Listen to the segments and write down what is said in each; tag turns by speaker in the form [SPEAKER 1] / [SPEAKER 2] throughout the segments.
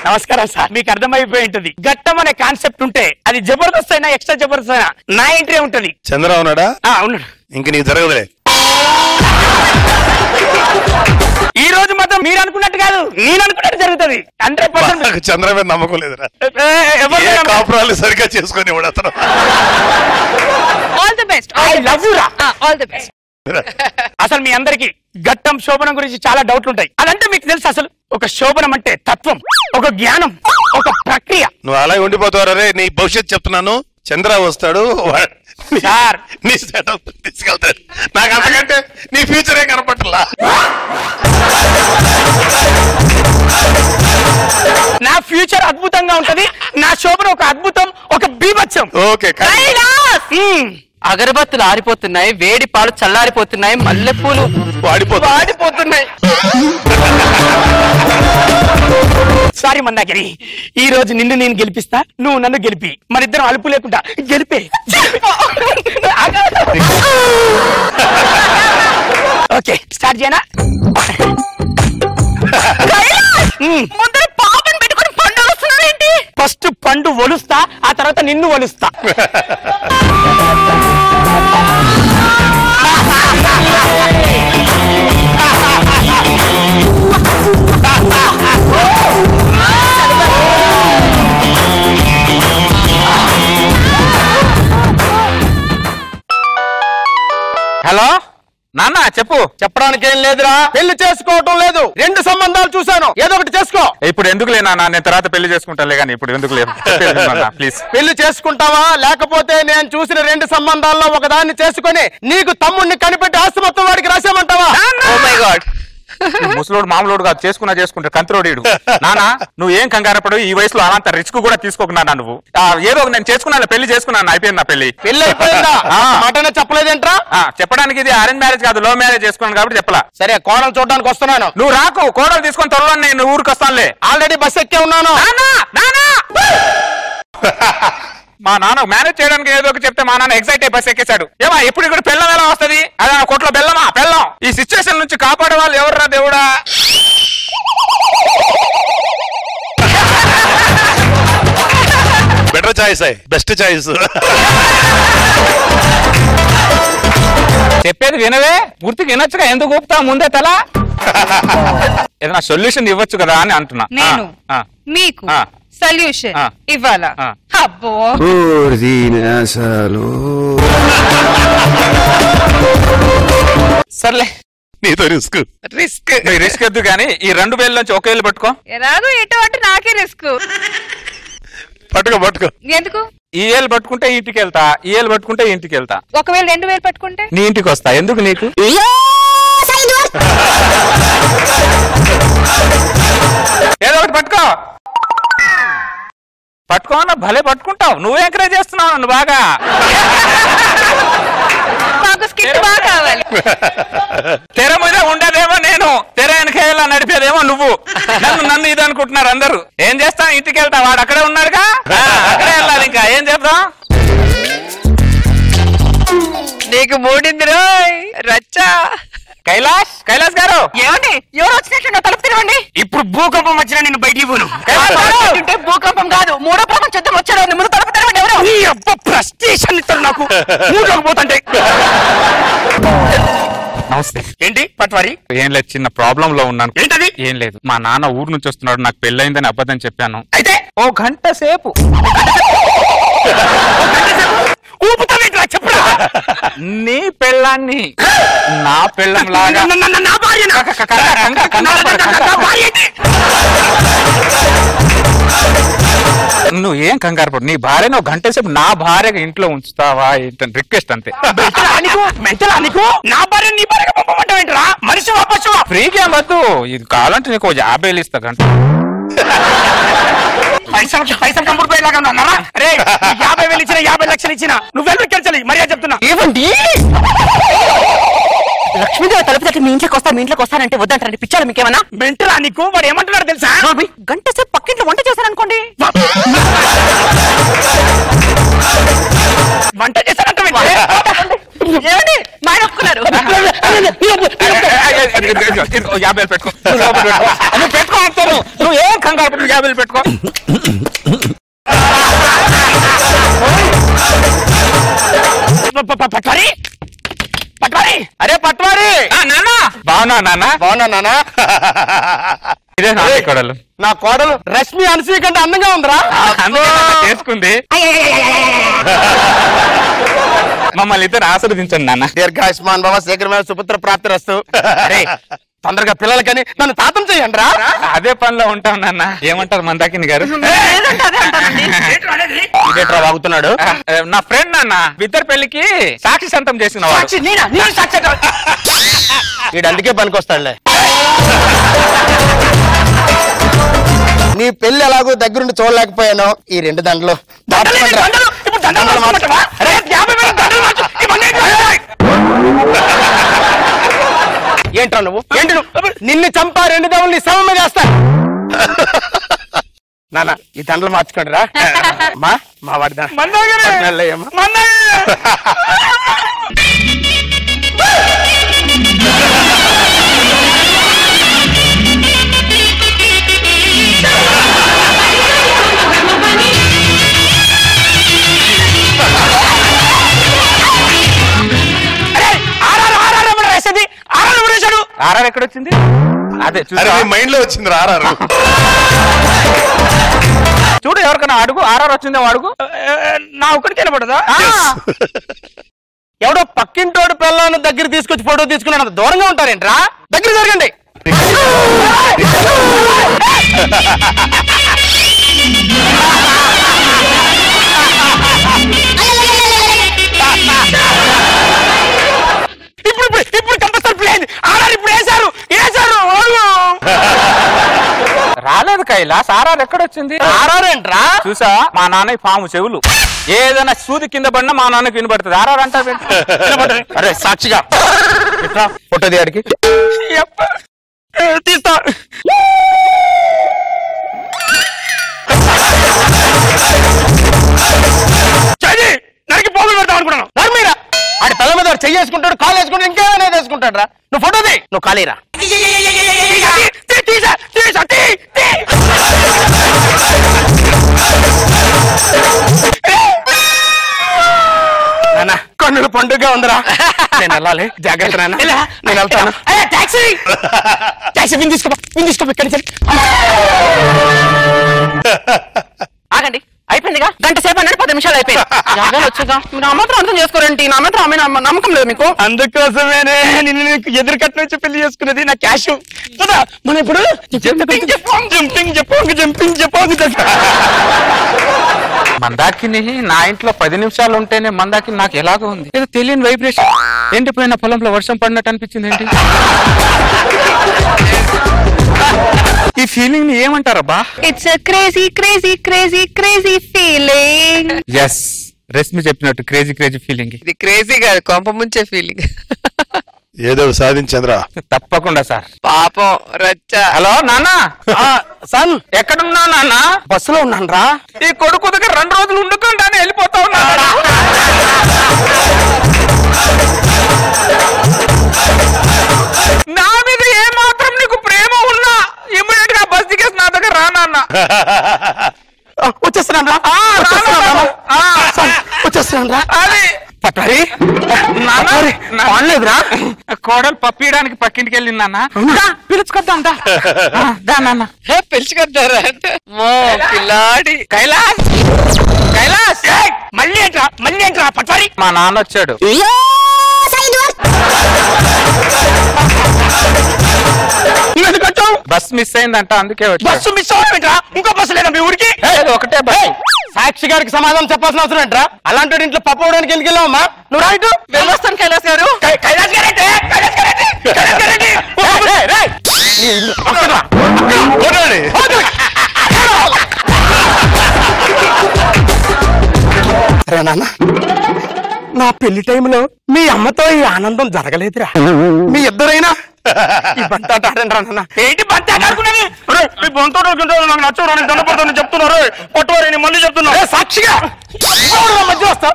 [SPEAKER 1] నమస్కారం సార్ మీకు అర్థమైపోయి ఉంటుంది ఘట్టం అనే కాన్సెప్ట్ ఉంటే అది జబర్దస్త్ అయినా ఎక్స్ట్రా జబర్దస్త్ అయినా నా ఎంట్రీ ఉంటది
[SPEAKER 2] చంద్ర ఉన్నాడా
[SPEAKER 1] ఆ, ఉన్నాడు
[SPEAKER 2] ఇంక నీకు జరగదులే
[SPEAKER 1] ఈ రోజు మాత్రం మీరు అనుకున్నట్టు కాదు నేను అనుకున్నట్టు జరుగుతుంది హండ్రెడ్ పర్సెంట్
[SPEAKER 2] నాకు చంద్ర మీద నమ్మకం లేదురా
[SPEAKER 1] ఎవరు
[SPEAKER 2] ఏ కాపురాలు సరిగ్గా చేసుకొని ఇవ్వడు అతను
[SPEAKER 3] all the best
[SPEAKER 1] I love you రా.
[SPEAKER 3] ఆల్ ది బెస్ట్
[SPEAKER 1] అసలు మీ అందరికి ఘట్టం శోభనం గురించి చాలా డౌట్లు ఉంటాయి అదంటే మీకు తెలుసు అసలు ఒక శోభనం అంటే తత్వం ఒక జ్ఞానం ఒక ప్రక్రియ
[SPEAKER 2] నువ్వు అలా ఉండిపోతావు రే నీ భవిష్యత్ చెప్తున్నాను చంద్ర వస్తాడు వా- నీ-
[SPEAKER 1] సార్.
[SPEAKER 2] నీ సెటప్ తీసుకెళ్తాడు నాకు అంతకంటే నీ ఫ్యూచర్ ఏం కనపట్లా
[SPEAKER 1] నా ఫ్యూచర్ అద్భుతంగా ఉంటది నా శోభన ఒక అద్భుతం ఒక బీభత్సం
[SPEAKER 2] ఓకే
[SPEAKER 1] మ్మ్.
[SPEAKER 4] అగరబత్తులు ఆరిపోతున్నాయి వేడి పాలు చల్లారిపోతున్నాయి మల్లెపూలు
[SPEAKER 2] వాడిపోతా
[SPEAKER 4] వాడిపోతున్నాయి
[SPEAKER 1] సారీ మందాకిని ఈ రోజు నిన్ను నేను గెలిపిస్తా నువ్వు నన్ను గెలిపి మరిద్దరం అలుపు లేకుండా గెలిపే ఓకే స్టార్ట్ చేయనా
[SPEAKER 3] ముందర పాపని పెట్టుకొని పండు వస్తున్నావేంటి
[SPEAKER 1] ఫస్ట్ పండు ఒలుస్తా ఆ తర్వాత నిన్ను ఒలుస్తా
[SPEAKER 5] హలో నాన్న చెప్పు
[SPEAKER 6] చెప్పడానికి ఏం లేదురా పెళ్లి చేసుకోవటం లేదు రెండు సంబంధాలు చూశాను ఏదో ఒకటి చేసుకో
[SPEAKER 5] ఇప్పుడు ఎందుకు లేనా నేను తర్వాత పెళ్లి చేసుకుంటాలే కానీ ఇప్పుడు ఎందుకు లేదు ప్లీజ్
[SPEAKER 6] పెళ్లి చేసుకుంటావా లేకపోతే నేను చూసిన రెండు సంబంధాల్లో ఒకదాన్ని చేసుకొని నీకు తమ్ముడిని కనిపెట్టి ఆస్తి మొత్తం వాడికి రాసేమంటావా
[SPEAKER 5] ఓ మై గాడ్ ముసలోడు మామూలోడు కాదు చేసుకున్నా చేసుకుంటారు కంత్రోడీడు నానా నువ్వు ఏం కంగారు పడు ఈ వయసులో అలాంత రిస్క్ కూడా తీసుకోకు నాన్న నువ్వు ఆ, ఏదో ఒక నేను చేసుకున్నాను పెళ్లి చేసుకున్నాను అయిపోయింది నా పెళ్లి
[SPEAKER 6] పెళ్లి అయిపోయిందా
[SPEAKER 5] ఆ.
[SPEAKER 6] మాటనే చెప్పలేదేంట్రా
[SPEAKER 5] ఆ, చెప్పడానికి ఇది అరేంజ్ మ్యారేజ్ కాదు లవ్ మ్యారేజ్ చేసుకున్నాను కాబట్టి చెప్పలా
[SPEAKER 6] సరే కోడలు చూడడానికి వస్తున్నాను
[SPEAKER 5] నువ్వు రాకు కోడలు తీసుకొని త్వరలో నేను ఊరికి వస్తానులే
[SPEAKER 6] ఆల్రెడీ బస్ ఎక్కే ఉన్నాను
[SPEAKER 5] నాన్నా నాన్నా మా నాన్న మేనేజ్ చేయడానికి ఏదో ఒకటి చెప్తే మా నాన్న ఎగ్జైట్ అయి బస్ ఎక్కేశాడు ఏమా ఇప్పుడు ఇక్కడ బెల్లం ఎలా వస్తది అదే నా కొట్లో బెల్లమా బెల్లం ఈ సిచ్యువేషన్ నుంచి కాపాడే వాళ్ళు ఎవర్రా దేవుడా
[SPEAKER 2] బెటర్ చాయిస్ అయ్యి బెస్ట్ చాయిస్
[SPEAKER 5] చెప్పేది వినవే పూర్తిగా వినొచ్చుగా ఎందుకు ఊపుతా ముందే తల ఏదైనా సొల్యూషన్ ఇవ్వచ్చు కదా అని అంటున్నా ఆ,
[SPEAKER 3] నేను
[SPEAKER 5] ఆ.
[SPEAKER 3] మీకు
[SPEAKER 5] ఆ.
[SPEAKER 3] సొల్యూషన్
[SPEAKER 5] ఆ.
[SPEAKER 3] ఇవ్వాలా
[SPEAKER 5] ఆ.
[SPEAKER 3] అబ్బో
[SPEAKER 5] సర్లే
[SPEAKER 2] నీతో రిస్క్
[SPEAKER 5] రిస్క్ రిస్క్ వద్దు కానీ ఈ రెండు వేల నుంచి ఒక వేలు పట్టుకో
[SPEAKER 3] ఎలాగో ఎటు అంటే నాకే రిస్క్
[SPEAKER 2] పట్టుకో పట్టుకో
[SPEAKER 3] ఎందుకు
[SPEAKER 5] ఈ ఏళ్ళు పట్టుకుంటే ఇంటికి వెళ్తా ఈ ఏళ్ళు పట్టుకుంటే ఇంటికి వెళ్తా
[SPEAKER 3] ఒకవేళ రెండు వేలు పట్టుకుంటే
[SPEAKER 5] నీ ఇంటికి వస్తా ఎందుకు నీకు ఏదో ఒకటి పట్టుకో పట్టుకో అన్న భలే పట్టుకుంటావు నువ్వు ఎంకరేజ్ చేస్తున్నావు నన్ను బాగా
[SPEAKER 3] మాకు స్కిట్ బాగా కావాలి
[SPEAKER 5] తెర మీద ఉండదేమో నేను తెర వెనకేలా నడిపేదేమో నువ్వు నన్ను నన్ను ఇది అనుకుంటున్నారు అందరూ ఏం చేస్తాం ఇంటికి వెళ్తా వాడు అక్కడే ఉన్నాడుగా ఆ, అక్కడే వెళ్ళాలి ఇంకా ఏం చేద్దాం
[SPEAKER 3] నీకు మూడింది రోయ్ రచ్చా
[SPEAKER 5] కైలాష్ కైలాష్ గారు
[SPEAKER 3] ఏమండి ఎవరు వచ్చినట్టు తలుపు తెరవండి
[SPEAKER 1] ఇప్పుడు భూకంపం వచ్చినా నేను బయటికి పోను
[SPEAKER 3] అంటే భూకంపం కాదు మూడో ప్రపంచ యుద్ధం వచ్చాడు ముందు తలుపు తెరవండి ఎవరు
[SPEAKER 1] నీ అబ్బ ఫ్రస్ట్రేషన్ ఇస్తారు నాకు మూడులోకి పోతుంటే
[SPEAKER 5] నమస్తే
[SPEAKER 1] ఏంటి పట్వారి
[SPEAKER 5] ఏం లేదు చిన్న ప్రాబ్లం లో ఉన్నాను
[SPEAKER 1] ఏంటది
[SPEAKER 5] ఏం లేదు మా నాన్న ఊరు నుంచి వస్తున్నాడు నాకు పెళ్ళయిందని అబద్ధం చెప్పాను
[SPEAKER 1] అయితే
[SPEAKER 5] ఓ గంట సేపు
[SPEAKER 1] ఊపుతావేంట్రా చెప్పురా
[SPEAKER 5] నీ పెళ్ళాన్ని నా పెళ్ళం లాగా
[SPEAKER 1] నా- నా- నా- నా భార్య నా-
[SPEAKER 5] క- క- క- కంగారు- కంగారు పడ-
[SPEAKER 1] నా- నా- నా భార్య ఏంటి?
[SPEAKER 5] నువ్వు ఏం కంగారు పడు నీ భార్యను ఒక గంట సేపు నా భార్యగా ఇంట్లో ఉంచుతావా ఏంటని రిక్వెస్ట్ అంతే
[SPEAKER 1] మెంటలా నీకు? మెంటలా నీకు? నా భార్య నీ భార్యగా పంపమంటావేంట్రా మనిషి వాపసు
[SPEAKER 5] ఫ్రీగా వద్దు ఇది కావాలంటే నీకు ఓ యాభై వేలు ఇస్తా గంట
[SPEAKER 1] పైసలు పైసలు కంపుడు పోయేలాగా ఉన్నారా రే నీకు యాభై వేలు ఇచ్చిన యాభై లక్షలు ఇచ్చిన నువ్వు వెళ్ళి కెల్చాలి మర్యాద చెప్తున్నా
[SPEAKER 4] ఏమండి లక్ష్మీదేవి తలుపు తట్టి మీ ఇంట్లోకి వస్తా మీ ఇంట్లోకి వస్తానంటే వద్దంటారండి పిచ్చారు మీకేమన్నా
[SPEAKER 1] మెంటలా నీకు వాడు ఏమంటున్నాడు తెలుసా
[SPEAKER 4] గంట సేపు పక్కింట్లో వంట చేశారనుకోండి
[SPEAKER 1] వంట చేశానంటే
[SPEAKER 4] ఏమండి మా ఆయన ఒప్పుకున్నారు
[SPEAKER 5] ఓ యాభై వేలు పెట్టుకో నువ్వు లోపల పెట్టుకో నువ్వు పెట్టుకో అంటాను నువ్వు ఏం కంగారు పడకు. ట్యాబ్లెట్ పెట్టుకో
[SPEAKER 1] ప- ప- పట్వారి పట్వారి
[SPEAKER 6] అరే పట్వారి
[SPEAKER 5] ఆ, నాన్న బాగున్నా నాన్న
[SPEAKER 6] బాగున్నా నానా
[SPEAKER 5] ఇదే నా కొడలు
[SPEAKER 6] నా కోడలు రష్మి అనసూయ కంటే అందంగా ఉందిరా
[SPEAKER 5] అందుకే నాన్న చేసుకుంది మమ్మల్ని ఇద్దరు ఆశీర్వదించండి నాన్న
[SPEAKER 6] దీర్ఘాయుష్మాన్ భవ శీఘ్రమే సుపుత్ర ప్రాప్తి రస్తు అరే తొందరగా పిల్లలకని నన్ను తాతం చేయండి రా
[SPEAKER 5] అదే పనిలో ఉంటాం నాన్న ఏమంటారు మందాకిని గారు
[SPEAKER 3] లేదంటే అదే అంటానండి
[SPEAKER 6] ఇదేట్రా వాగుతున్నాడు
[SPEAKER 5] ఆ, నా ఫ్రెండ్ నాన్న ఇద్దరు పెళ్లికి సాక్షి సంతం చేసిన వాడు
[SPEAKER 1] సాక్షి నేనా నేను సాక్షి
[SPEAKER 6] వీడు అందుకే పనికొస్తాడులే నీ పెళ్లి ఎలాగో దగ్గరుండి చూడలేకపోయాను ఈ రెండు దండలు
[SPEAKER 1] దండలు ఏంటి? దండలు? ఇప్పుడు దండలు మార్చుకోమంటావా? అరే, యాభై వేలు దండలు మార్చు. ఇవన్నీ ఏంటి?
[SPEAKER 6] ఏంట్రా నువ్వు ఏంటి నువ్వు నిన్ను చంపా రెండు దవలు నీ శవం మీద వేస్తా నాన్న ఈ దండలు మార్చుకోండి రా మా మా వాడి దండ
[SPEAKER 1] మందాగిరి.
[SPEAKER 6] పద్నాలుగయ్యమ్మా.
[SPEAKER 1] మందాగిరి. అరే, ఆర్ఆర్, ఆర్ఆర్ ఎవడు రాసేది? ఆర్ఆర్ ఎవడు రాశాడు?
[SPEAKER 5] ఆర్ఆర్ ఎక్కడ వచ్చింది అదే
[SPEAKER 2] అరే
[SPEAKER 5] చూసావా?
[SPEAKER 2] మీ మైండ్ లో వచ్చింది రారారు
[SPEAKER 5] చూడు ఎవరికైనా అడుగు ఆర్ఆర్ వచ్చిందేమో అడుగు
[SPEAKER 1] ఏ, నా ఒక్కడికి వినపడదా
[SPEAKER 6] ఎవడో పక్కింటోడు పిల్లని దగ్గర తీసుకొచ్చి ఫోటో తీసుకున్నాడు అంత దూరంగా ఉంటారేంట్రా దగ్గర జరగండి
[SPEAKER 1] ఇప్పుడు ఇప్పుడు ఇప్పుడు కంపల్సరీ ప్లే అయింది ఆర్ఆర్ ఇప్పుడు వేశారు వేశారు
[SPEAKER 5] రాలేదు కైలాస్ ఆర్ఆర్ ఎక్కడ వచ్చింది
[SPEAKER 6] ఆరారేంట్రా
[SPEAKER 5] చూసా మా నాన్న పాము చెవులు ఏదైనా సూది కింద పడినా మా నాన్నకి వినబడుతుంది ఆర్ఆర్ అంటే
[SPEAKER 6] అరే సాక్షిగా ఇట్రా ఫోటో తీయడికి
[SPEAKER 1] తీస్తా చది నరికి పోగులు పెడతాం అనుకున్నాను
[SPEAKER 6] ధర్మీరా ఆడి పిల్ల మీద వాడు చెయ్యి వేసుకుంటాడు కాలు వేసుకుంటాడు ఇంకేమైనా వేసుకుంటాడు రా నువ్వు ఫోటో తీ నువ్వు ఖాళీరా
[SPEAKER 1] తీ, తీసా, తీసా, తీ, తీ.
[SPEAKER 6] నాన్న కన్నుల పండుగ ఉందిరా నేను వెళ్ళాలి జాగ్రత్త నాన్న
[SPEAKER 1] ఎలా?
[SPEAKER 6] నేను వెళ్తాను
[SPEAKER 1] అయ్యా, టాక్సీ టాక్సీ విని తీసుకో విని తీసుకో ఇక్కడి నుంచి
[SPEAKER 3] ఆగండి అయిపోయిందిగా గంట సేపు అన్నాడు పది నిమిషాలు అయిపోయింది జాగాలు వచ్చేగా మీరు నా మాత్రం అర్థం చేసుకోరండి నా మాత్రం ఆమె నమ్మ- నమ్మకం లేదు మీకు
[SPEAKER 1] అందుకోసమేనే నిన్ను నీకు ఎదురు కట్నం వచ్చి పెళ్లి చేసుకున్నది నా క్యాష్ కదా మనం ఇప్పుడు జంపింగ్ చెప్పంగ్ జంపింగ్ చెప్పంగ్ జంపింగ్ చెప్పంగ్
[SPEAKER 5] మందాకిని నా ఇంట్లో పది నిమిషాలు ఉంటేనే మందాకిని నాకు ఎలాగో ఉంది ఏదో తెలియని వైబ్రేషన్ ఎండిపోయిన పొలంలో వర్షం పడినట్టు అనిపించింది ఏంటి ఈ ఫీలింగ్ ని ఏమంటారబ్బా
[SPEAKER 7] It's a crazy, crazy, crazy, crazy feeling.
[SPEAKER 5] Yes Resmi చెప్పినట్టు క్రేజీ క్రేజీ ఫీలింగ్
[SPEAKER 4] ఇది క్రేజీ కాదు కొంప ముంచే ఫీలింగ్
[SPEAKER 2] ఏదో సాధించంద్ర
[SPEAKER 5] తప్పకుండా సార్
[SPEAKER 4] పాపం రచ్చ
[SPEAKER 5] హలో నాన్న
[SPEAKER 6] సన్
[SPEAKER 5] ఎక్కడున్నావు నాన్న
[SPEAKER 6] బస్సులో ఉన్నాను రా
[SPEAKER 5] ఈ కొడుకు దగ్గర రెండు రోజులు ఉండుకుంటానే వెళ్ళిపోతా ఉన్నాడు నా మీద ఏ మాత్రం నీకు ప్రేమ ఉన్నా ఇమ్మీడియట్ గా బస్ దిగేసి నా దగ్గర రా నాన్న
[SPEAKER 6] వచ్చేస్తున్నాను రా
[SPEAKER 5] ఆ, రా నాన్న. ఆ,
[SPEAKER 6] వచ్చేస్తున్నాను రా
[SPEAKER 5] అది
[SPEAKER 6] పట్టారి
[SPEAKER 5] నాన్న
[SPEAKER 6] పట్టారి
[SPEAKER 5] బాగలేదురా కోడలు పప్పియడానికి పక్కింటికి వెళ్ళింది నాన్న దా, పిలుచుకొద్దాం దా ఆ, దా నాన్న
[SPEAKER 4] పిలుచుకొద్దారా అంటే మో పిల్లాడి
[SPEAKER 5] కైలాస్ కైలాస్
[SPEAKER 1] ఏయ్, మళ్ళీ ఏంట్రా మళ్ళీ ఏంట్రా పట్వారి
[SPEAKER 5] మా నాన్న వచ్చాడు
[SPEAKER 1] నువ్వు ఎందుకు వచ్చావు
[SPEAKER 5] బస్ మిస్ అయిందంట అందుకే వచ్చాడు
[SPEAKER 1] బస్సు మిస్ అవ్వడం ఇంకో బస్సు లేదా మీ ఊరికి
[SPEAKER 5] లేదు, ఒకటే బస్
[SPEAKER 6] సాక్షి గారికి సమాధానం చెప్పాల్సిన అవసరం ఏంట్రా అలాంటి ఇంట్లో పప్పు అవడానికి ఎందుకు వెళ్ళావమ్మా నువ్వు రా ఇటు
[SPEAKER 3] వెళ్ళొస్తాను కైలాస్ గారు
[SPEAKER 1] కై- కైలాస్ గారంటే కైలాస్ గారంటే కైలాస్ గారంటే
[SPEAKER 6] రేయ్, రేయ్.
[SPEAKER 2] కొనండి.
[SPEAKER 6] రే నాన్న నా పెళ్లి టైంలో మీ అమ్మతో ఈ ఆనందం జరగలేదురా మీ ఇద్దరైనా ఈ బంతాట ఆడండి రా నాన్న
[SPEAKER 1] ఏంటి బంతి ఆడుకునేది మీ బంతో నాకు నచ్చవు నేను దండపడుతుంది చెప్తున్నారు పట్టువారి నేను మళ్ళీ చెప్తున్నా
[SPEAKER 6] ఏ, సాక్షిగా ఎవరు నా మధ్య వస్తా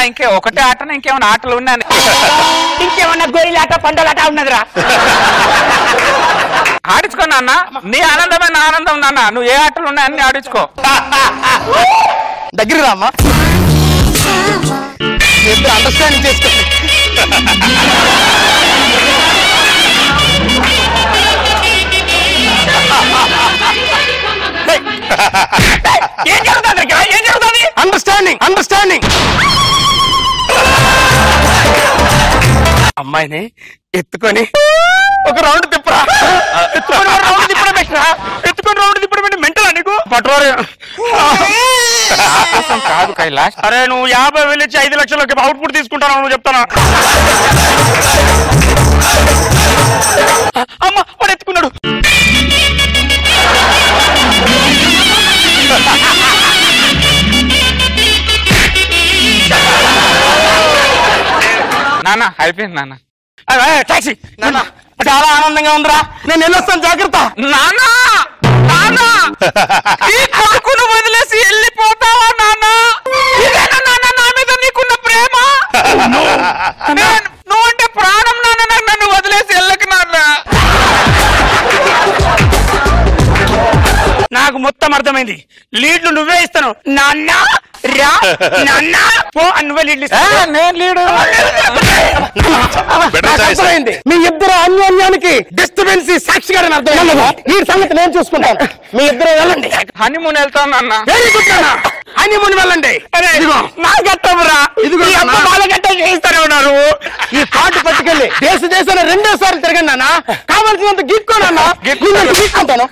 [SPEAKER 5] ఇంకే ఒకటే ఆటన ఇంకేమైనా ఆటలు ఉన్నాయని
[SPEAKER 1] ఇంకేమన్నా గొరిలాట పండలాట ఉన్నదిరా
[SPEAKER 5] ఆడించుకో నాన్న నీ ఆనందమే నా ఆనందం నాన్న నువ్వు ఏ ఆటలు ఉన్నాయో అన్ని ఆడించుకో
[SPEAKER 6] దగ్గర రామ్మా ఇద్దరు అండర్స్టాండింగ్ చేసుకోండి
[SPEAKER 1] ఏం జరుగుతుంది ఇక్కడ? ఏం జరుగుతుంది
[SPEAKER 6] అండర్స్టాండింగ్ అండర్స్టాండింగ్ అమ్మాయిని ఎత్తుకొని ఒక రౌండ్ తిప్పరా
[SPEAKER 1] ఎత్తుకొని వాడు రౌండ్ తిప్పడం పెట్టరా ఎత్తుకొని రౌండ్ తిప్పడం పెట్టి మెంటలా నీకు
[SPEAKER 6] పట్టువారు
[SPEAKER 5] కోసం కాదు కైలాష్
[SPEAKER 1] అరే నువ్వు యాభై వేలు ఇచ్చి ఐదు లక్షలకి అవుట్పుట్ తీసుకుంటాను నువ్వు చెప్తానా అమ్మ వాడు ఎత్తుకున్నాడు
[SPEAKER 5] నాన్న అయిపోయింది నాన్న
[SPEAKER 1] టాక్సీ
[SPEAKER 6] నాన్న చాలా ఆనందంగా ఉందిరా నేను వెళ్ళొస్తాను జాగ్రత్త
[SPEAKER 5] నాన్న నాన్న ఈ కొడుకును వదిలేసి వెళ్ళిపోతావా నాన్న ఇదేనా నాన్న నా మీద నీకున్న ప్రేమ నేను- నువ్వంటే ప్రాణం నాన్న నాకు నన్ను వదిలేసి వెళ్ళకు నాన్న
[SPEAKER 1] నాకు మొత్తం అర్థమైంది లీడ్లు నువ్వే ఇస్తాను నాన్న రా నాన్న పో అని నువ్వే లీడ్లు ఇస్తావు
[SPEAKER 5] నేను లీడు
[SPEAKER 2] Better
[SPEAKER 6] నాకు
[SPEAKER 2] choice.
[SPEAKER 6] అర్థమైంది మీ ఇద్దరు అన్యోన్యానికి డిస్టర్బెన్స్ సాక్షి గారిని అర్థం ఈ సంగతి నేను చూసుకుంటాను మీ ఇద్దరు వెళ్ళండి
[SPEAKER 5] హనీమూన్ వెళ్తాం నాన్న
[SPEAKER 6] వెరీ గుడ్ హనీమూన్ వెళ్ళండి ఇదిగో
[SPEAKER 1] నా గట్టమురా
[SPEAKER 6] ఇదిగో
[SPEAKER 1] ఈ అమ్మ
[SPEAKER 6] నాన్న.
[SPEAKER 1] వాళ్ళ గట్ట చేయిస్తానే ఉన్నారు
[SPEAKER 6] ఈ కార్డు పట్టుకెళ్ళి దేశ దేశాన్ని రెండో సార్లు తిరగండి నాన్న కావాల్సినంత గీక్కోనన్నా గీక్కుంటాను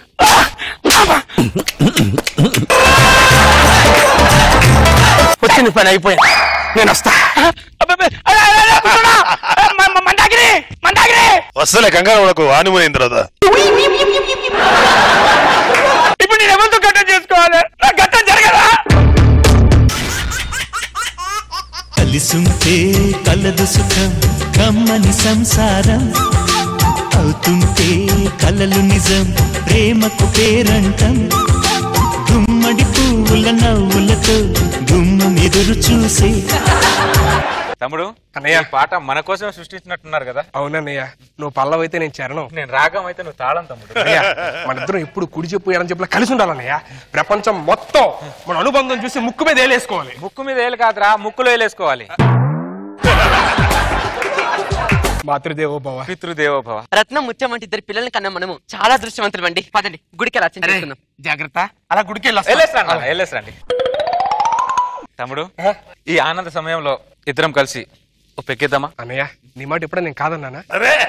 [SPEAKER 6] వచ్చిన పని అయిపోయింది నేను వస్తా
[SPEAKER 1] అబ్బబ్బే, అరే, అరే, అరే, కూర్చోడా. ఏ, మ- మ- మందాగిరి మందాగిరి
[SPEAKER 2] వస్తలే కంగారు మనకు ఆనిమూన్ అయిన తర్వాత
[SPEAKER 1] ఇప్పుడు నేను ఎవరితో గట్టం చేసుకోవాలి నాకు గట్టం జరగదా
[SPEAKER 8] కలిసుంటే కలదు సుఖం కమ్మని సంసారం అవుతుంటే కలలు నిజం ప్రేమకు పేరంటం గుమ్మడి పువ్వుల నవ్వులతో గుమ్మం ఎదురు చూసే
[SPEAKER 5] తమ్ముడు
[SPEAKER 6] అన్నయ్య.
[SPEAKER 5] ఈ పాట మన కోసమే సృష్టించినట్టున్నారు కదా
[SPEAKER 6] అవునన్నయ్య నువ్వు పల్లవ అయితే నేను చరణం
[SPEAKER 5] నేను రాగం అయితే నువ్వు తాళం తమ్ముడు
[SPEAKER 6] అన్నయ్య మన ఇద్దరం ఎప్పుడు కుడి చెప్పు ఎడం చెప్పులా కలిసి ఉండాలన్నయ్య ప్రపంచం మొత్తం మన అనుబంధం చూసి ముక్కు మీద వేలేసుకోవాలి
[SPEAKER 5] ముక్కు మీద వేలు కాదురా ముక్కులో వేలేసుకోవాలి
[SPEAKER 6] మాతృదేవో భవ
[SPEAKER 5] పితృదేవోభవ
[SPEAKER 3] రత్నం ముత్యం వంటి ఇద్దరు పిల్లల్ని కన్నా మనము చాలా దృశ్యవంతులు అండి పదండి గుడికి ఎలా చేసుకుందాం
[SPEAKER 1] జాగ్రత్త అలా గుడికి వెళ్ళి
[SPEAKER 5] వెళ్ళేసిరండి అన్న, వెళ్ళేసిరండి తమ్ముడు ఈ ఆనంద సమయంలో ఇద్దరం కలిసి ఓ పెక్కిద్దామా
[SPEAKER 6] అన్నయ్య నీ మాట ఎప్పుడో నేను కాదన్నానా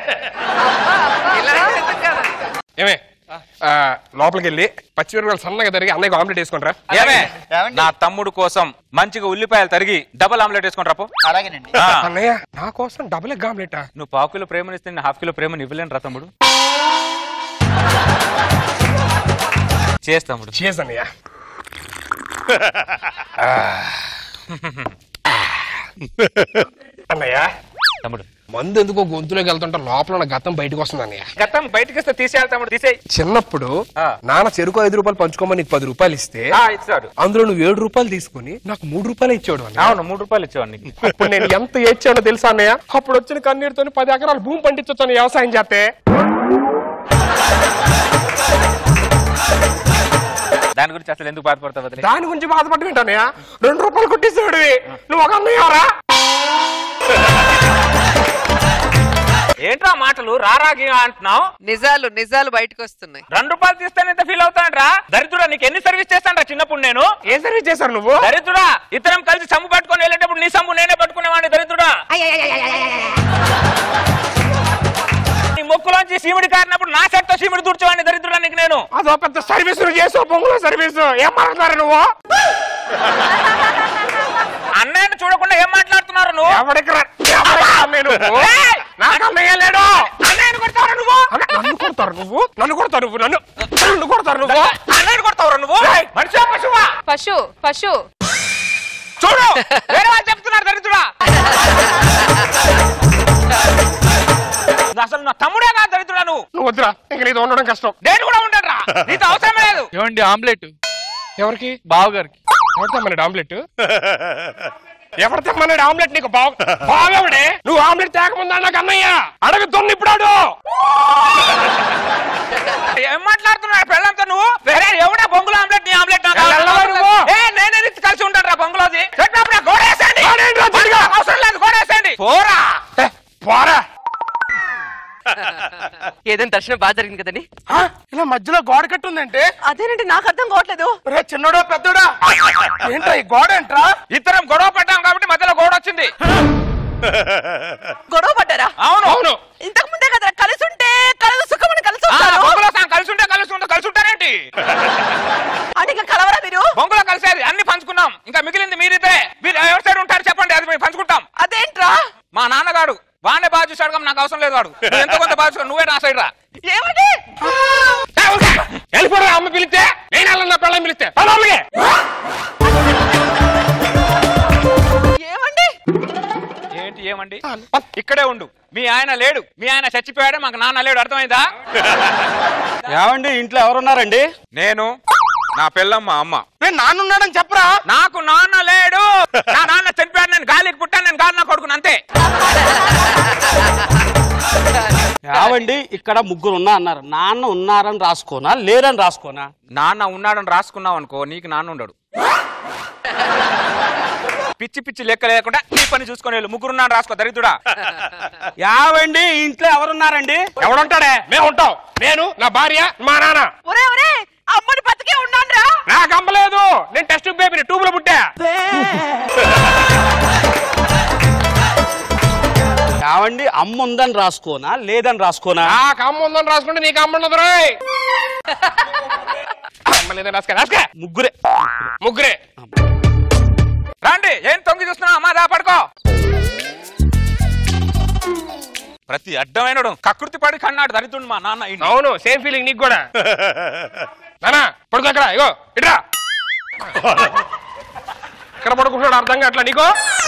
[SPEAKER 6] ఏమే ఆ, లోపలికి వెళ్ళి పచ్చిమిరపకాయలు సన్నగా తరిగి అన్నయ్య ఆమ్లెట్ వేసుకుంటారా
[SPEAKER 5] ఏమే నా తమ్ముడు కోసం మంచిగా ఉల్లిపాయలు తరిగి డబల్ ఆమ్లెట్ వేసుకొని రాపో
[SPEAKER 9] అలాగేనండి
[SPEAKER 5] ఆ,
[SPEAKER 6] అన్నయ్య నా కోసం డబుల్ ఎగ్ ఆమ్లెట్
[SPEAKER 5] నువ్వు పావు కిలో ప్రేమనిస్తే నేను హాఫ్ కిలో ప్రేమని ఇవ్వలేను రా తమ్ముడు చేస్తా తమ్ముడు
[SPEAKER 6] చేస్ అన్నయ్య అన్నయ్య
[SPEAKER 5] తమ్ముడు
[SPEAKER 6] మందు ఎందుకో గొంతులోకి వెళ్తుంటే లోపల ఉన్న గతం బయటకు వస్తుంది అన్నయ్య
[SPEAKER 5] గతం బయటకి వస్తే తీసేయాలి తమ్ముడు తీసేయి
[SPEAKER 6] చిన్నప్పుడు
[SPEAKER 5] ఆ.
[SPEAKER 6] నాన్న చెరుకు ఐదు రూపాయలు పంచుకోమని నీకు పది రూపాయలు ఇస్తే
[SPEAKER 5] ఆ, ఇచ్చాడు
[SPEAKER 6] అందులో నువ్వు ఏడు రూపాయలు తీసుకుని నాకు మూడు రూపాయలు ఇచ్చాడు అన్నయ్య
[SPEAKER 5] అవును మూడు రూపాయలు ఇచ్చేవాడిని నీకు.
[SPEAKER 6] అప్పుడు నేను ఎంత ఏడ్చానో తెలుసా అన్నయ్య అప్పుడు వచ్చిన కన్నీరుతో పది ఎకరాలు భూమి పండించొచ్చు వ్యవసాయం చేస్తే
[SPEAKER 5] దాని గురించి అసలు ఎందుకు బాధపడతావు వదిలే
[SPEAKER 6] దాని గురించి బాధపడి వింటానయ్య రెండు రూపాయలు కొట్టేసేవాడు నువ్వు ఒక అన్నయ్యరా
[SPEAKER 5] ఏంట్రా మాటలు రారాగి అంటున్నావు
[SPEAKER 4] నిజాలు నిజాలు బయటకు వస్తున్నాయి
[SPEAKER 5] రెండు రూపాయలు తీస్తే ఎంత ఫీల్ అవుతాంట్రా దరిద్రుడా నీకు ఎన్ని సర్వీస్ చేస్తాంట్రా చిన్నప్పుడు నేను
[SPEAKER 6] ఏ సర్వీస్ చేశారు నువ్వు
[SPEAKER 5] దరిద్రుడా ఇద్దరం కలిసి సమ్ము పట్టుకొని వెళ్ళేటప్పుడు నీ సమ్ము నేనే పట్టుకునేవాడిని దరిద్రుడా నీ మొక్కులోంచి సీమిడి కారినప్పుడు నా సెట్తో సీమిడి దూర్చేవాడిని దరిద్రుడా నీకు నేను
[SPEAKER 6] అదో పెద్ద సర్వీస్ నువ్వు చేసావు పొంగుల సర్వీస్ ఏం మాట్లాడారు నువ్వు
[SPEAKER 5] అన్నయ్యని చూడకుండా ఏం మాట్లాడుతున్నారు నువ్వు
[SPEAKER 6] ఎవడికి రా- ఎవడికి రా నేను?
[SPEAKER 5] ఏయ్!
[SPEAKER 6] నాకు అన్నయ్య లేడు
[SPEAKER 5] అన్నయ్యని కొడతావురా నువ్వు
[SPEAKER 6] అన్న, నన్ను కొడతారు నువ్వు నన్ను కొడతారు నువ్వు నన్ను నన్ను కొడతారు నువ్వు
[SPEAKER 5] అన్నయ్యని కొడతావురా నువ్వు మనిషివా పశువా
[SPEAKER 7] పశు పశు
[SPEAKER 5] చూడు వేరే వాళ్ళు చెప్తున్నారు దరిద్రుడా అసలు నా తమ్ముడే కాదు దరిద్రుడా నువ్వు
[SPEAKER 6] నువ్వు వద్దురా ఇంక నీతో ఉండడం కష్టం
[SPEAKER 5] నేను కూడా ఉండరా నీతో అవసరమే లేదు
[SPEAKER 10] ఏమండి ఆమ్లెట్
[SPEAKER 6] ఎవరికి
[SPEAKER 10] బావగారికి
[SPEAKER 6] ఎవరితో మన ఆమ్లెట్ ఎవరు తెమ్మన్నాడు ఆమ్లెట్ నీకు బాగు బాగవిడే నువ్వు ఆమ్లెట్ తేకముందా నాకు అన్నయ్య అడుగుతుంది ఇప్పుడు
[SPEAKER 5] ఏం మాట్లాడుతున్నావు పెళ్ళంతా నువ్వు వేరే ఎవడా బొంగులో ఆమ్లెట్ నీ ఆమ్లెట్ నాకు
[SPEAKER 6] వెళ్ళవా నువ్వు?
[SPEAKER 5] ఏ నేనే రిచ్ కలిసి ఉంటాను రా బొంగులోది చెప్పినప్పుడు ఆ గోడ వేసేయండి
[SPEAKER 6] గోడేంట్రా తిరిగా?
[SPEAKER 5] అవసరం లేదు గోడ వేసేయండి పోరా
[SPEAKER 6] పోరా
[SPEAKER 3] ఏదైనా దర్శనం బాగా జరిగింది కదండి
[SPEAKER 6] ఆ, ఇలా మధ్యలో గోడ కట్టుందంటే
[SPEAKER 3] అదేనండి నాకు అర్థం కావట్లేదు
[SPEAKER 6] రే చిన్నోడా పెద్దోడా ఏంట్రా ఈ గోడ ఏంట్రా
[SPEAKER 5] ఇద్దరం గొడవ పడ్డాం కాబట్టి మధ్యలో గోడ వచ్చింది
[SPEAKER 3] గొడవ పడ్డారా
[SPEAKER 5] అవును అవును
[SPEAKER 3] ఇంతకు ముందే కదా కలిసి ఉంటే కలదు సుఖమని కలిసి
[SPEAKER 5] ఆ,
[SPEAKER 3] ఉంటారు
[SPEAKER 5] బొంగులో సగం కలిసి ఉంటే కలిసి ఉంటే కలిసి ఉంటారేంటి
[SPEAKER 3] అని ఇంకా కలవరా మీరు
[SPEAKER 5] బొంగులో కలిసేది అన్ని పంచుకున్నాం ఇంకా మిగిలింది మీరిద్దరే మీరు ఎవరి సైడ్ ఉంటారు చెప్పండి అది మేము పంచుకుంటాం
[SPEAKER 3] అదేంట్రా
[SPEAKER 5] మా నాన్నగాడు వాడినే బాగా చూసాడు కానీ నాకు అవసరం లేదు వాడు నువ్వు ఎంతో కొంత బాగా చూసాడు నువ్వే నా సైడ్ రా
[SPEAKER 3] ఏమండి
[SPEAKER 6] వెళ్ళిపోరా అమ్మ పిలిస్తే నేను వెళ్ళను నా పిల్లలు పిలిస్తే పదమ్మగే
[SPEAKER 3] ఏమండి
[SPEAKER 5] ఏంటి ఏమండి ఇక్కడే ఉండు మీ ఆయన లేడు మీ ఆయన చచ్చిపోయాడే మాకు నాన్న లేడు అర్థమైందా
[SPEAKER 1] ఏమండి ఇంట్లో ఎవరున్నారండి
[SPEAKER 5] నేను నా పిల్లం మా అమ్మ
[SPEAKER 6] నేను నాన్నున్నాడని చెప్పరా
[SPEAKER 5] నాకు నాన్న లేడు నా నాన్న చనిపోయాడు నేను గాలికి పుట్టాను నేను గాలి నా కొడుకును అంతే
[SPEAKER 1] ఏవండి ఇక్కడ ముగ్గురు ఉన్నా అన్నారు నాన్న ఉన్నారని రాసుకోనా లేరని రాసుకోనా
[SPEAKER 5] నాన్న ఉన్నాడని రాసుకున్నావు అనుకో నీకు నాన్న ఉండడు పిచ్చి పిచ్చి లెక్క లేకుండా నీ పని చూసుకొని వెళ్ళు ముగ్గురు ఉన్నాడు రాసుకో దరిద్రుడా
[SPEAKER 1] యావండి ఇంట్లో ఎవరున్నారండి
[SPEAKER 6] ఎవడుంటాడే మేము ఉంటాం నేను నా భార్య మా నాన్న
[SPEAKER 3] ఒరే ఒరే అమ్మని బతికే ఉన్నాను
[SPEAKER 6] నాకు అమ్మలేదు నేను టెస్ట్ బేబీని ట్యూబ్ లో పుట్టా
[SPEAKER 1] యావండి అమ్మ ఉందని రాసుకోనా లేదని రాసుకోనా
[SPEAKER 6] నాకు అమ్మ ఉందని రాసుకుంటే నీకు అమ్మ ఉండదు రోయ్ అమ్మ లేదని రాసుకా రాసుకా
[SPEAKER 1] ముగ్గురే
[SPEAKER 6] ముగ్గురే
[SPEAKER 5] రండి ఏం తొంగి చూస్తున్నావు అమ్మా దా పడుకో ప్రతి అడ్డమైనడు కకృతి పడి కన్నాడు దరిద్రుడు మా నాన్న ఈయన్ని.
[SPEAKER 6] అవును సేమ్ ఫీలింగ్ నీకు కూడా నానా పడుకో అక్కడ ఇగో ఇట్రా ఇక్కడ పడుకుంటున్నాడు అర్థం కావట్లా నీకో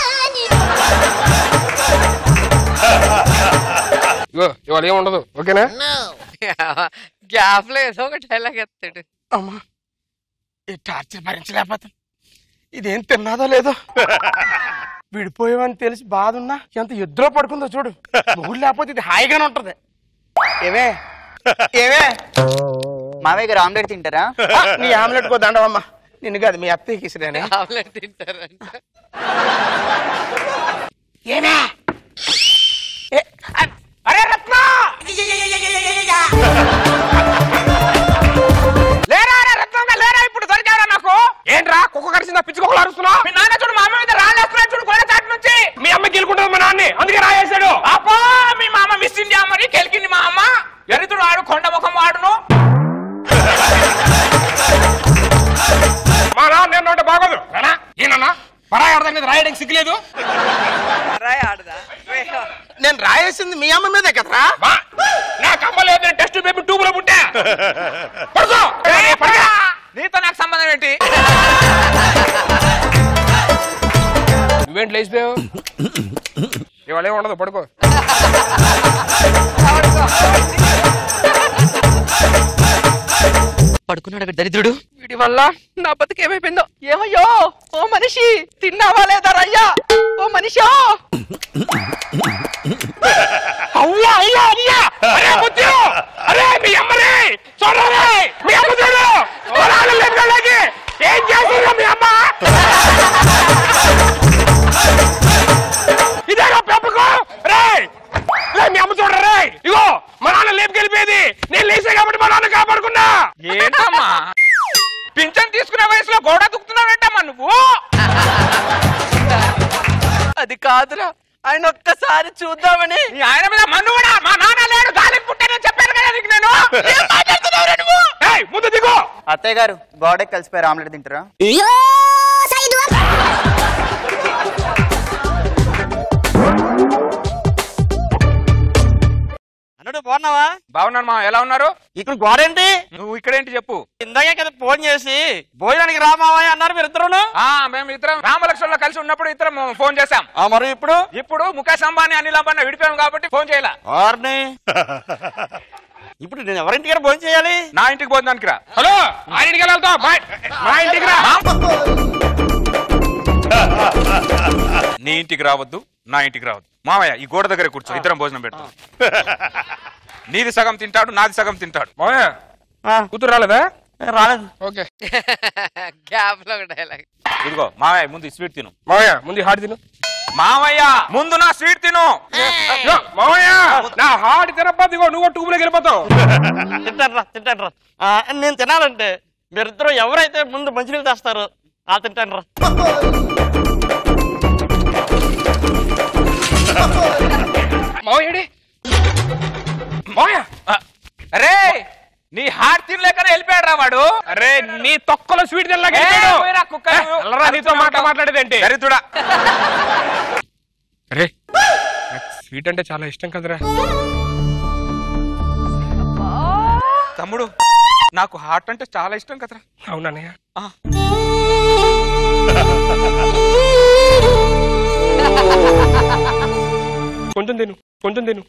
[SPEAKER 6] ఇగో ఇవాళ ఏం ఉండదు ఓకేనా
[SPEAKER 3] గ్యాప్ లో ఏదో ఒక డైలాగ్ ఎత్తాడు
[SPEAKER 6] అమ్మా ఈ టార్చర్ భరించలేకపోతాం ఇదేం తిన్నాదో లేదో విడిపోయావని తెలిసి బాధ ఉన్నా ఎంత ఎద్దులో పడుకుందో చూడు మొగుడు లేకపోతే ఇది హాయిగానే ఉంటది ఏమే ఏమే
[SPEAKER 9] మావయ్య గారు ఆమ్లెట్ తింటారా
[SPEAKER 6] ఆ, నీ ఆమ్లెట్ కో దండవమ్మా నిన్ను కాదు మీ అత్తయ్యకి ఇసిరేనే
[SPEAKER 3] ఆమ్లెట్ తింటారంట
[SPEAKER 6] ఏమే ఏ, అ- అరే రత్న
[SPEAKER 5] లేరా రే రత్నంగా లేరా ఇప్పుడు దొరికారా నాకు
[SPEAKER 6] ఏంట్రా కుక్క కరిసిందా పిచ్చి కుక్కలు అరుస్తున్నావు
[SPEAKER 5] మీ నాన్న చూడు మా అమ్మ మీద రాలేస్తున్నాడు చూడు గోడ చాటు నుంచి
[SPEAKER 6] మీ అమ్మ గెలుకుంటుంది మా నాన్ని అందుకే రాయేశాడు
[SPEAKER 5] అబ్బా మీ మామ మిస్ ఇండియా మరి కెలికింది మా అమ్మ ఎరుతుడు ఆడు కొండ ముఖం వాడును
[SPEAKER 6] మా నాన్న నేను ఉంటే బాగోదు రానా ఏనన్నా పరాయి ఆడదాని మీద రాయడానికి సిగ్గులేదు నేను రాయేసింది మీ అమ్మ మీదే కదరా నాకు అమ్మ లేదు నేను టెస్ట్ బేబీ ట్యూబ్ లో పుట్టా పడుకో
[SPEAKER 5] ఏయ్,
[SPEAKER 6] పడుకో.
[SPEAKER 5] నీతో నాకు సంబంధం ఏంటి
[SPEAKER 6] నువ్వేంటి లేచిపోయావు ఇవాళ ఏం ఉండదు పడుకో
[SPEAKER 3] పడుకున్నాడు దరిద్రుడు వీడి వల్ల నా బతుకు ఏమైపోయిందో ఏమయ్యో ఓ మనిషి తిన్నావా లేదా రయ్యా ఓ మనిషో
[SPEAKER 6] అయ్యా అయ్యా అయ్యా అరే బుద్ధి అరే మీ అమ్మరే చూడరే మీ అమ్మ చూడు పొలాలు లేపుకెళ్ళకి ఏం చేసిందో మీ అమ్మ ఇదేనా పెంపకం రే రే మీ అమ్మ చూడరా రే ఇగో మా నాన్న లేపుకెళ్ళిపోయేది నేను లేచే కాబట్టి మా నాన్న కాపాడుకున్నా
[SPEAKER 5] ఏంటమ్మా పింఛన్ తీసుకునే వయసులో గోడ దుక్కుతున్నావేంటమ్మా నువ్వు
[SPEAKER 3] అది కాదురా ఆయన ఒక్కసారి చూద్దామని
[SPEAKER 5] నీ ఆయన మీద మన్ను కూడా మా నాన్న లేడు గాలికి పుట్టానని చెప్పాను కదా నీకు నేను ఏం మాట్లాడుతున్నావురా నువ్వు
[SPEAKER 6] ఏయ్ ముందు దిగు
[SPEAKER 9] అత్తయ్య గారు గోడకి కలిసిపోయారు ఆమ్లెట్ తింటారా
[SPEAKER 1] అన్నడు బాగున్నావా
[SPEAKER 5] బాగున్నాను మా ఎలా ఉన్నారు
[SPEAKER 1] ఇక్కడ గోడేంటి
[SPEAKER 5] నువ్వు ఇక్కడేంటి చెప్పు
[SPEAKER 1] ఇందాకే కదా ఫోన్ చేసి భోజనానికి రామావయ్య అన్నారు మీరు ఇద్దరును
[SPEAKER 5] ఆ మేము ఇద్దరం రామలక్ష్మణ్లో కలిసి ఉన్నప్పుడు ఇద్దరం ఫోన్ చేశాం
[SPEAKER 1] ఆ, మరి ఇప్పుడు
[SPEAKER 5] ఇప్పుడు ముఖేష్ అంబానీ అనిల్ అంబానీ విడిపోయాం కాబట్టి ఫోన్ చేయాల
[SPEAKER 1] వారిని ఇప్పుడు నేను ఎవరింటికి భోజనం చేయాలి
[SPEAKER 5] నా ఇంటికి భోజనానికి రా
[SPEAKER 6] హలో ఆయన ఇంటికి వెళ్తావు మా మా ఇంటికి రా
[SPEAKER 5] నీ ఇంటికి రావద్దు నా ఇంటికి రావద్దు మామయ్య ఈ గోడ దగ్గర కూర్చో ఇద్దరం భోజనం పెడతాం నీది సగం తింటాడు నాది సగం తింటాడు
[SPEAKER 6] మామయ్య కూతురు రాలేదా
[SPEAKER 9] రాలేదు
[SPEAKER 6] ఓకే
[SPEAKER 3] గ్యాప్ లో డైలాగ్
[SPEAKER 5] ఇదిగో మామయ్య ముందు ఈ స్వీట్ తిను
[SPEAKER 6] మామయ్య ముందు హార్ట్ తిను
[SPEAKER 5] మామయ్య ముందు నా స్వీట్ తిను
[SPEAKER 6] ఇదిగో, మామయ్య నా హార్ట్ తినప్ప ఇదిగో నువ్వు ట్యూబ్లోకి వెళ్ళిపోతావు
[SPEAKER 10] తింటాను రా తింటాను రా ఆ, నేను తినాలంటే మీరిద్దరూ ఎవరైతే ముందు మంచినీళ్ళు తెస్తారో ఆ తింటాను రా
[SPEAKER 6] మామయ్యడి మామయ్య
[SPEAKER 5] అరే నీ హార్ట్ తినలేకనే వెళ్ళిపోయాడు రా వాడు
[SPEAKER 6] అరే నీ తొక్కలో స్వీట్ తినలేక
[SPEAKER 5] ఏ,
[SPEAKER 6] వెళ్ళిపోయాడు.
[SPEAKER 5] పోయిరా కుక్క
[SPEAKER 6] ఏ,
[SPEAKER 5] నువ్వు.
[SPEAKER 6] వెళ్ళరా, నీతో మాట మాట్లాడేది ఏంటి
[SPEAKER 5] దరిద్రుడా
[SPEAKER 6] అరే నాకు స్వీట్ అంటే చాలా ఇష్టం కదరా
[SPEAKER 5] తమ్ముడు నాకు హార్ట్ అంటే చాలా ఇష్టం కదరా
[SPEAKER 6] అవునన్నయ్య
[SPEAKER 5] ఆ.
[SPEAKER 6] కొంచెం తిను కొంచెం తిను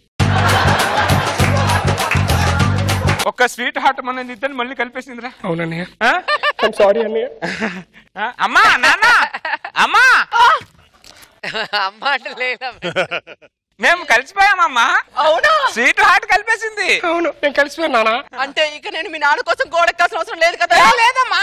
[SPEAKER 5] ఒక్క స్వీట్ హార్ట్ మన ఇద్దరు మళ్ళీ కలిపేసిందిరా
[SPEAKER 6] అవునన్నయ్య
[SPEAKER 5] ఆ?
[SPEAKER 6] సారీ అన్నయ్య
[SPEAKER 5] ఆ? అమ్మా నాన్న అమ్మా
[SPEAKER 3] అమ్మ అంటే లేదా
[SPEAKER 5] మేము కలిసిపోయామమ్మా
[SPEAKER 3] అవునా
[SPEAKER 5] స్వీట్ హార్ట్ కలిపేసింది
[SPEAKER 6] అవును నేను కలిసిపోయాను నాన్న
[SPEAKER 3] అంటే ఇక నేను మీ నాన్న కోసం గోడెక్కాల్సిన అవసరం లేదు కదా లేదమ్మా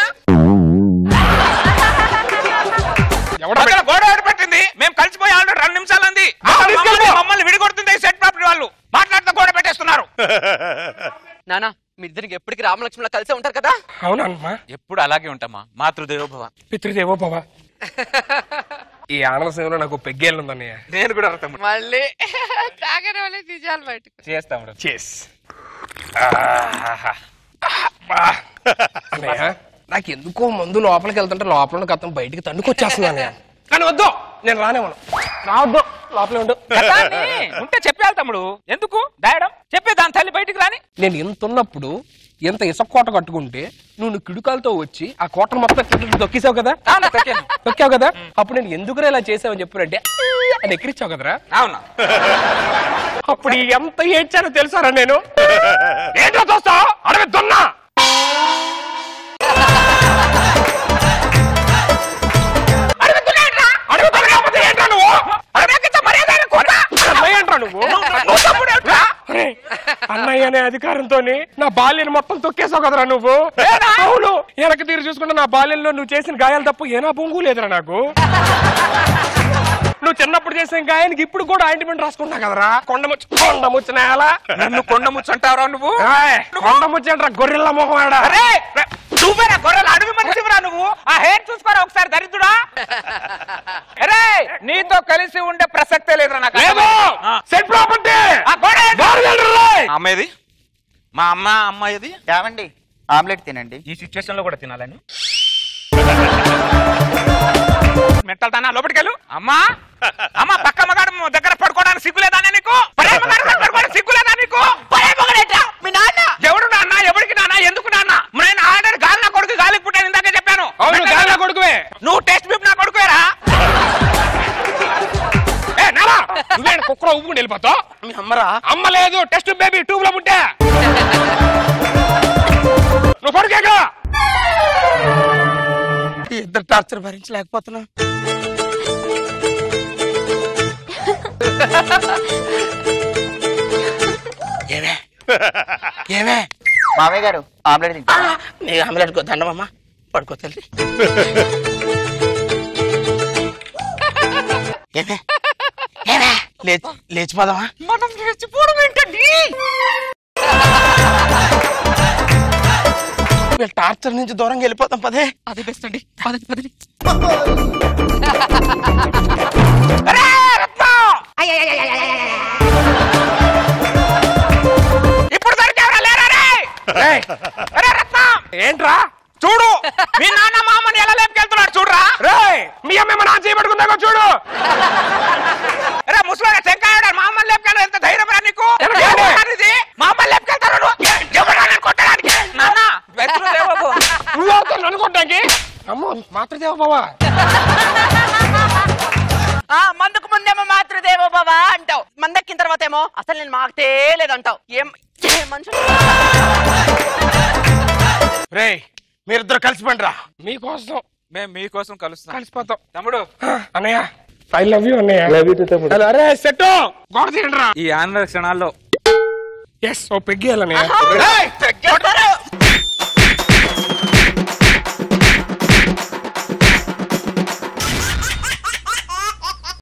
[SPEAKER 6] ఎవడ
[SPEAKER 5] పక్కన గోడ ఎవరు పెట్టింది మేము కలిసిపోయి ఆల్రెడీ రెండు నిమిషాలు అంది
[SPEAKER 6] తీసుకెళ్ళిపో.
[SPEAKER 5] మమ్మల్ని విడిగొడుతుంది సెట్ ప్రాపర్టీ వాళ్ళు మాట్లాడుతూ గోడ పెట్టేస్తున్నారు
[SPEAKER 3] నాన్న మీ ఇద్దరికి ఎప్పటికి రామలక్ష్మణ కలిసే ఉంటారు కదా
[SPEAKER 6] అవునమ్మా
[SPEAKER 5] ఎప్పుడు అలాగే ఉంటామా మాతృదేవోభవ
[SPEAKER 6] పితృదేవో భవ ఈ ఆనంద సేవలో నాకు పెగ్గేళ్ళు ఉందన్నయ్య
[SPEAKER 5] నేను కూడా అర్థం
[SPEAKER 3] మళ్ళీ తాగని వాళ్ళే తీసాలి బయటకు
[SPEAKER 5] చేస్తాము
[SPEAKER 6] చేస్ అన్నయ్య నాకు ఎందుకో మందు లోపలికి వెళ్తుంటే లోపల ఉన్న గతం బయటికి తన్నుకొచ్చేస్తుంది అన్నయ్య కానీ వద్దు నేను రానేమను రావద్దు లోపలే ఉండు
[SPEAKER 5] ఉంటే చెప్పాలి తమ్ముడు ఎందుకు దాయడం చెప్పే దాని తల్లి బయటికి రాని
[SPEAKER 6] నేను ఎంత ఉన్నప్పుడు ఎంత ఇసుక కోట కట్టుకుంటే నువ్వు నీ కిడుకాలతో వచ్చి ఆ కోటను మొత్తం కింద తొక్కేసావు కదా
[SPEAKER 5] అవునా తక్కాను.
[SPEAKER 6] తొక్కావు కదా అప్పుడు నేను ఎందుకురా ఇలా చేసావని చెప్పారంటే అని ఎక్కిరిచావు కదరా
[SPEAKER 5] అవునా
[SPEAKER 6] అప్పుడు ఎంత ఏడ్చానో తెలుసారా నేను ఏంటో చూస్తావు అడవి దున్నా అడవి దున్న కాకపోతే ఏంట్రా నువ్వు? అన్నయ్య ఏంట్రా నువ్వు అరే, అన్నయ్య అనే అధికారంతో నా బాల్యని మొత్తం తొక్కేసావు కదరా నువ్వు అవును వెనక తీరు చూసుకుంటే నా బాల్యంలో నువ్వు చేసిన గాయాలు తప్ప ఏనా బొంగు లేదురా నాకు నువ్వు చిన్నప్పుడు చేసిన గాయానికి ఇప్పుడు కూడా ఆయింట్మెంట్ రాసుకున్నా కదరా కొండముచ్చు కొండముచ్చు నేల
[SPEAKER 5] నన్ను కొండ ముచ్చంటావురా నువ్వు
[SPEAKER 6] కొండముచ్చు అంటారా గొర్రెల మొహం ఆడ
[SPEAKER 5] అరే నువ్వేనా గొర్రెలు అడవి మనిషివిరా నువ్వు ఆ హెయిర్ చూసుకోరా ఒకసారి దరిద్రుడా అరే నీతో కలిసి ఉండే ప్రసక్తే లేదురా నాకు
[SPEAKER 6] లేదు
[SPEAKER 5] ఆ.
[SPEAKER 6] సెట్ ప్రాపర్టీ
[SPEAKER 5] ఆ గోడ ఏంటి?
[SPEAKER 6] బారుగెళ్ళరా
[SPEAKER 5] అమ్మేది మా అమ్మ అమ్మాయిది
[SPEAKER 9] ఏమండి ఆమ్లెట్ తినండి
[SPEAKER 5] ఈ సిచ్యువేషన్ లో కూడా తినాలని మెట్టలు తానా లోపలికి వెళ్ళు అమ్మా అమ్మా పక్క మగాడు దగ్గర పడుకోవడానికి సిగ్గులేదానే నీకు పరే మగాడు దగ్గర పడుకోవడానికి సిగ్గులేదా నీకు పరే మగాడేంట్రా?
[SPEAKER 3] మీ నాన్న
[SPEAKER 5] ఎవడు నాన్న ఎవరికి నాన్న ఎందుకు నాన్న నేను ఆల్రెడీ గాలి నా కొడుకు గాలికి పుట్టాను ఇందాకే చెప్పాను
[SPEAKER 6] అవును గాలి కొడుకువే
[SPEAKER 5] నువ్వు టెస్ట్ బిప్ నా కొడుకువేరా
[SPEAKER 6] ఏ నాలా నువ్వేంటి కుక్కలో ఉప్పు వెళ్ళిపోతావు
[SPEAKER 10] మీ అమ్మరా
[SPEAKER 6] అమ్మ లేదు టెస్ట్ బేబీ ట్యూబ్ లో పుట్టా నువ్వు పడుకేక
[SPEAKER 10] ఈ ఇద్దరు టార్చర్ భరించలేకపోతున్నా ఏమే ఏమే
[SPEAKER 9] మామయ్య గారు ఆమ్లెట్ తింటారా
[SPEAKER 10] నీ ఆమ్లెట్ దండమమ్మా పడుకో తల్లి ఏమే ఏమే లేచి లేచిపోదామా
[SPEAKER 3] మనం లేచిపోవడం ఏంటండి
[SPEAKER 10] వీళ్ళ టార్చర్ నుంచి దూరంగా వెళ్ళిపోతాం పదే
[SPEAKER 3] అదే బెస్ట్ అండి పదండి పదండి
[SPEAKER 5] ఇప్పుడు దొరికావురా లేరా రే
[SPEAKER 6] ఏయ్,
[SPEAKER 5] అరే రత్నం
[SPEAKER 6] ఏంట్రా
[SPEAKER 5] చూడు మీ నాన్న మా అమ్మని ఎలా లేపుకెళ్తున్నాడు చూడరా
[SPEAKER 6] రేయ్ మీ అమ్మ నా చేయబడుకుందాక చూడు
[SPEAKER 5] అరే ముసలాడ శంకాయ మా అమ్మని లేపుకెళ్ళి ఎంత ధైర్యం రా నీకు
[SPEAKER 6] ఎవరు?
[SPEAKER 5] ఎవరు నాన్న ఇది? మా అమ్మని లేపుకెళ్తారు నువ్వు? ఎవరు నాన్న కొట్టడానికి నాన్న వెతురుదేవో
[SPEAKER 6] నువ్వు అవుతావు నన్ను కొట్టడానికి అమ్మో మాతృదేవ బావా
[SPEAKER 3] ఆ మందుకు ముందేమో మాతృదేవో బావా అంటావు మందెక్కిన తర్వాత ఏమో అసలు నేను మాకటే లేదంటావు ఏం ఏ మనుషులు
[SPEAKER 10] రేయ్ మీరిద్దరు కలిసి పండిరా
[SPEAKER 6] మీకోసం
[SPEAKER 5] మేము మీకోసం కలుస్తాం
[SPEAKER 6] కలిసిపోతాం
[SPEAKER 5] తమ్ముడు
[SPEAKER 6] అన్నయ్య ఐ లవ్ యూ అన్నయ్య హలో, అరే సెట్ గోడ తీయండి రా
[SPEAKER 5] ఈ ఆనంద క్షణాల్లో
[SPEAKER 6] ఎస్ ఓ పెగ్గి అన్నయ్య